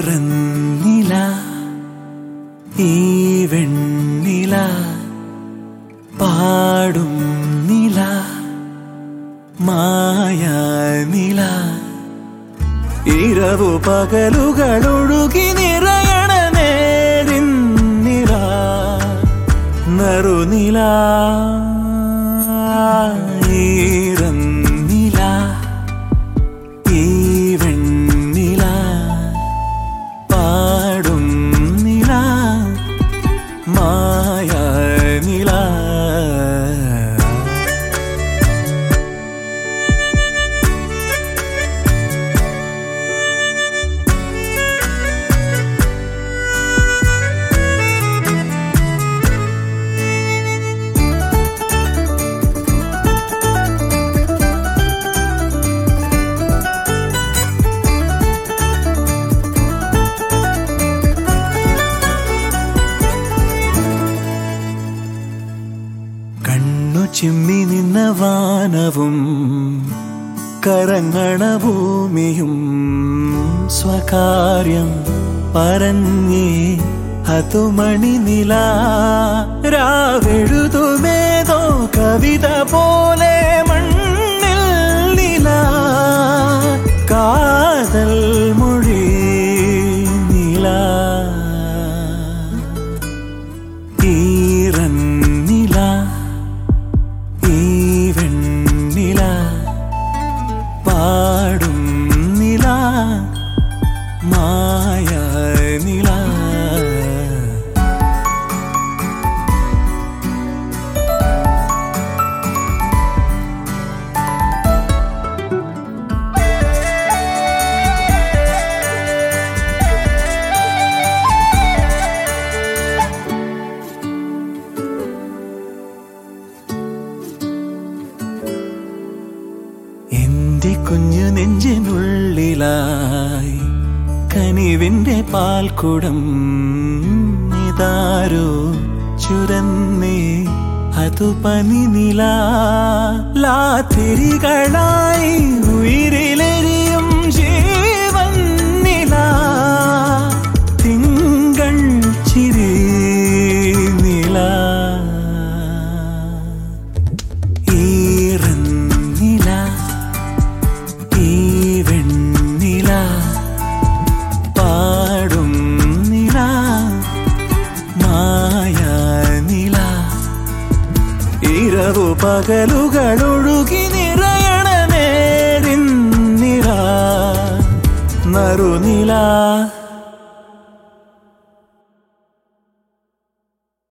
ഈറന്നില ഈ വെണ്ണില പാടും നില മായ നില ഇരവു പകലുകളൊഴുകി നിറയണ നേരിന്നില നറുനില ഈറന്നില ഈ വെണ്ണില പാടും നില മായ നില കണ്ണു ചിമ്മി നിന്ന വാനവും കറങ്ങണ ഭൂമിയും സ്വകാര്യം പറഞ്ഞേ അതു മണിനില രാവെഴുതുമേതോ കവിത പോലെ മണ്ണിൽ നില കാതൽ മൊഴി നില ഈറന്നില ഈ വെണ്ണില പാടും നില മായ നില എന്റെ കുഞ്ഞു നെഞ്ചിനുള്ളിലായി കനിവിന്റെ പാൽക്കുടം ഇതാരോ ചുരന്നേ അതു പനിനില ലാത്തിരികളായി ഉയിരിലെരിയും ജീവൻ നില തിങ്കൾ ചിരി നില ഈറന്നില ഈ വെണ്ണില പാടും നില മായ നില ഇരവു പകലുകളൊഴുകി നിറയണ നേരിന്നില നറുനില